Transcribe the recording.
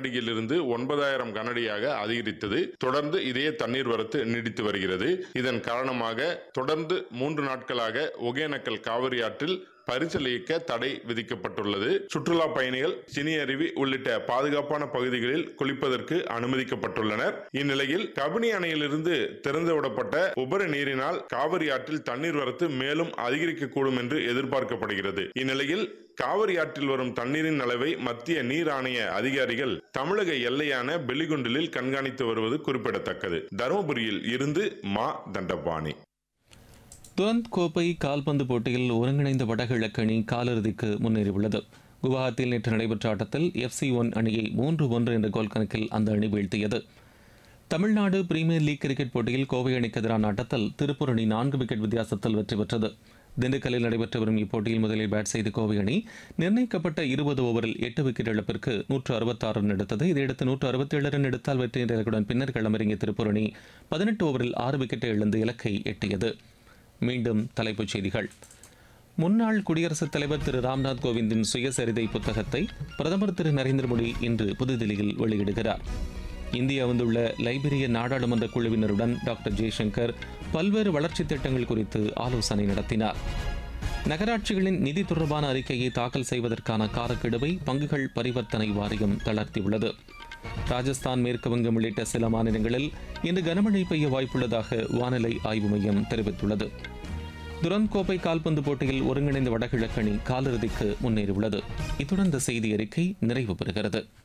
கனடியிலிருந்து ஒன்பதாயிரம் கனடியாக அதிகரித்தது தொடர்ந்து இதே தண்ணீர் வரத்து நீடித்து வருகிறது இதன் காரணமாக தொடர்ந்து மூன்று நாட்களாக ஒகேனக்கல் காவிரி ஆற்றில் பரிசல் இயக்க தடை விதிக்கப்பட்டுள்ளது சுற்றுலா பயணிகள் சினி அருவி உள்ளிட்ட பாதுகாப்பான பகுதிகளில் குளிப்பதற்கு அனுமதிக்கப்பட்டுள்ளனர் இந்நிலையில் கபினி அணையிலிருந்து திறந்துவிடப்பட்ட உபரி நீரினால் காவிரி ஆற்றில் தண்ணீர் வரத்து மேலும் அதிகரிக்கக்கூடும் என்று எதிர்பார்க்கப்படுகிறது இந்நிலையில் காவிரி ஆற்றில் வரும் தண்ணீரின் அளவை மத்திய நீர் ஆணைய அதிகாரிகள் தமிழக எல்லையான பெலிகுண்டிலில் கண்காணித்து வருவது குறிப்பிடத்தக்கது தருமபுரியில் இருந்து மா தண்டபாணி துரந்த் கோப்பை கால்பந்து போட்டியில் ஒருங்கிணைந்த வடகிழக்கு அணி காலிறுதிக்கு முன்னேறியுள்ளது குவஹாத்தியில் நேற்று நடைபெற்ற ஆட்டத்தில் எஃப்சி ஒன் அணியை மூன்று ஒன்று என்ற கோல் கணக்கில் அந்த அணி வீழ்த்தியது தமிழ்நாடு பிரீமியர் லீக் கிரிக்கெட் போட்டியில் கோவை அணிக்கு எதிரான ஆட்டத்தில் திருப்பூர் அணி நான்கு விக்கெட் வித்தியாசத்தில் வெற்றி பெற்றது திண்டுக்கல்லில் நடைபெற்று வரும் இப்போட்டியில் முதலில் பேட் செய்த கோவை அணி நிர்ணயிக்கப்பட்ட இருபது ஓவரில் எட்டு விக்கெட் இழப்பிற்கு நூற்று அறுபத்தாறு ரன் எடுத்தது இதையடுத்து நூற்று அறுபத்தேழு ரன் எடுத்தால் வெற்றி என்ற இலக்குடன் பின்னர் களமிறங்கிய திருப்பூர் அணி பதினெட்டு ஓவரில் ஆறு விக்கெட்டை இழந்து இலக்கை எட்டியது மீண்டும் தலைப்புச் செய்திகள் முன்னாள் குடியரசுத் தலைவர் திரு ராம்நாத் கோவிந்தின் சுயசரிதை புத்தகத்தை பிரதமர் திரு நரேந்திர மோடி இன்று புதுதில்லியில் வெளியிடுகிறார் இந்தியா வந்துள்ள லைபீரிய நாடாளுமன்ற குழுவினருடன் டாக்டர் ஜெய்சங்கர் பல்வேறு வளர்ச்சித் திட்டங்கள் குறித்து ஆலோசனை நடத்தினார் நகராட்சிகளின் நிதி தொடர்பான அறிக்கையை தாக்கல் செய்வதற்கான காலக்கெடுவை பங்குகள் பரிவர்த்தனை வாரியம் தளர்த்தியுள்ளது ராஜஸ்தான் மேற்கு வங்கம் உள்ளிட்ட சில மாநிலங்களில் இன்று கனமழை பெய்ய வாய்ப்புள்ளதாக வானிலை ஆய்வு மையம் தெரிவித்துள்ளது துரந்த் கோப்பை கால்பந்து போட்டியில் ஒருங்கிணைந்த வடகிழக்கு அணி காலிறுதிக்கு முன்னேறியுள்ளது இத்துடன் இந்த செய்தி அறிக்கை நிறைவு பெறுகிறது